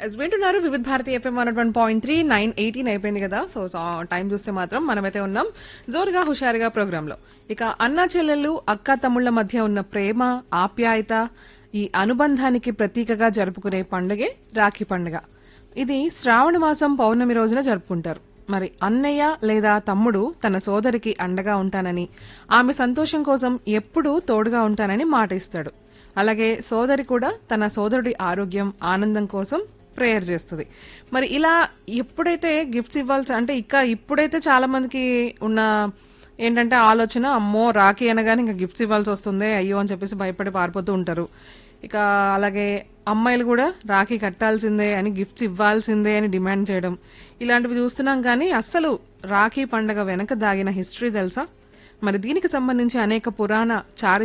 yes వింటున్నారు Vividh Bharati FM one one point three nine eighteen అయిపోయింది కదా సో టైం చూస్తే మాత్రం మనమైతే ఉన్నాం జోరుగా హుషారుగా ప్రోగ్రామ్ లో ఇక అన్నా చెల్లెళ్ళు అక్క తమ్ముళ్ల మధ్య ఉన్న ప్రేమ ఆప్యాయత ఈ అనుబంధానికి ప్రతీకగా జరుపుకునే పండుగే రాఖీ పండుగ ఇది శ్రావణ మాసం పౌర్ణమి రోజున జరుపుకుంటారు మరి అన్నయ్య లేదా తమ్ముడు తన సోదరికి అండగా ఉంటానని ఆమె సంతోషం కోసం ఎప్పుడూ తోడుగా ఉంటానని మాట ఇస్తాడు అలాగే సోదరి కూడా తన సోదరుడి ఆరోగ్యం ఆనందం కోసం ప్రేయర్ చేస్తుంది మరి ఇలా ఎప్పుడైతే గిఫ్ట్స్ ఇవ్వాల్సి అంటే ఇక ఇప్పుడైతే చాలా మందికి ఉన్న ఏంటంటే ఆలోచన అమ్మో రాఖీ అనగానే ఇంకా గిఫ్ట్స్ ఇవ్వాల్సి వస్తుంది అయ్యో అని చెప్పేసి భయపడి పారిపోతూ ఉంటారు ఇక అలాగే అమ్మాయిలు కూడా రాఖీ కట్టాల్సిందే అని గిఫ్ట్స్ ఇవ్వాల్సిందే అని డిమాండ్ చేయడం ఇలాంటివి చూస్తున్నాం కానీ అస్సలు రాఖీ పండగ వెనక దాగిన హిస్టరీ తెలుసా మరి దీనికి సంబంధించి అనేక పురాణ చారి